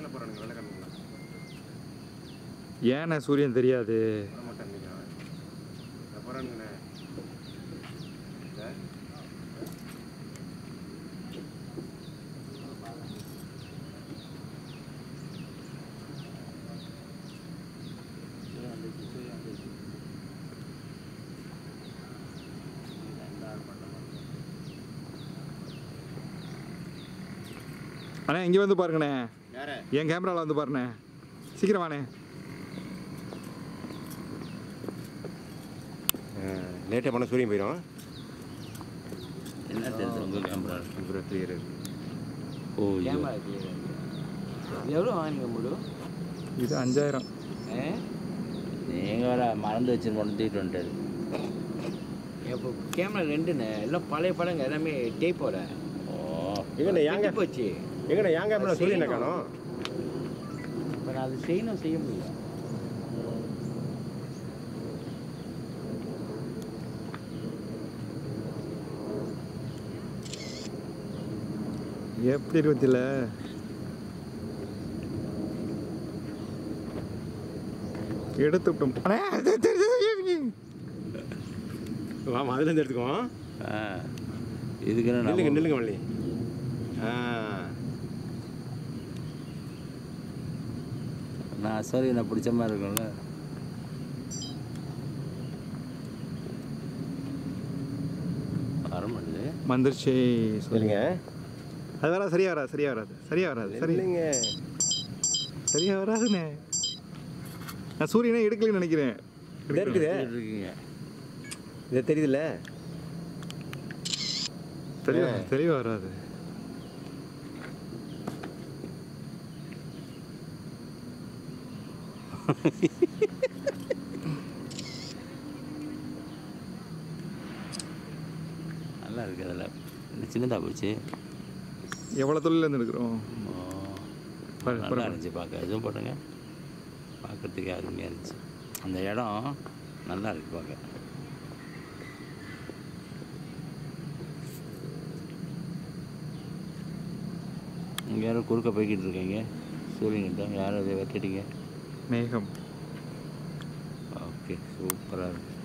மேலே போகிறானுங்க வெள்ளை கண்ணுங்களா ஏண்ணே சூரியன் தெரியாது வர மாட்டானுங்க இந்த போகிறானுங்கண்ணே இந்த அண்ணே இங்கே வந்து பாருங்கண்ணே யார என் கேமராவில் வந்து பாருண்ணே சீக்கிரம் வாண்ணே லேட்டாக போனால் சூரியன் போயிடும் என்ன தெரியுது உங்கள் கேமரா அப்புறம் கிளியர் இருக்கு ஓ ஐயோ. கேமரா கிளியர் எவ்வளோ வாங்கினீங்க முழு இது அஞ்சாயிரம் ஆ நீங்க வேற மறந்து வச்சு கொண்டுட்டு வந்துட்டாரு இப்போ கேமரா ரெண்டுண்ணே எல்லாம் பழைய படங்க எல்லாமே டேப்போட ஓ எங்கண்ணே ஏங்க கெட்டு போச்சு எங்கண்ணே ஏங்க மேலே சூரியனை செய்யணும். காணும் இப்போ நான் அது செய்யணும் செய்ய முடியல எப்படி இருபத்தில எடுத்து விட்டோம் அண்ணே அது தெரியுது. வாமா அதுலேருந்து எடுத்துக்குவோம் ஆ இதுக்கு என்ன நில்லுங்க நம்ம- நில்லுங்க வள்ளி ஆ நான் சரி நான் பிடிச்ச மாதிரி இருக்கும்ல வர மாட்டேது வந்துருச்சு சொல்லுங்க அது வராது சரியா வராது சரியா வராது சரியா வராது சரி இல்லைங்க சரியா வராதுண்ணே நான் சூரியனே எடுக்கலன்னு நினைக்கிறேன் இது இருக்குது இருக்கீங்க இது தெரியுதுல்ல தெளிவா ஆ. தெளிவா வராது நல்லா இருக்கு அதில் இந்த சின்னதாக போச்சு எவ்வளோ தொழிலேருந்து எடுக்கிறோம் ஓ, பாரு, நல்லா பாரு. இருந்துச்சு பார்க்க இதுவும் போட்டுங்க பார்க்கறதுக்கு அருமையாக இருந்துச்சு அந்த இடம் நல்லா இருக்கு பார்க்க இங்கே யாரும் குறுக்க போய்கிட்டு இருக்கீங்க சூரியன்கிட்ட யாரும் அதை வெட்டிட்டீங்க மேகம் ஓகே சூப்பராக இருக்கு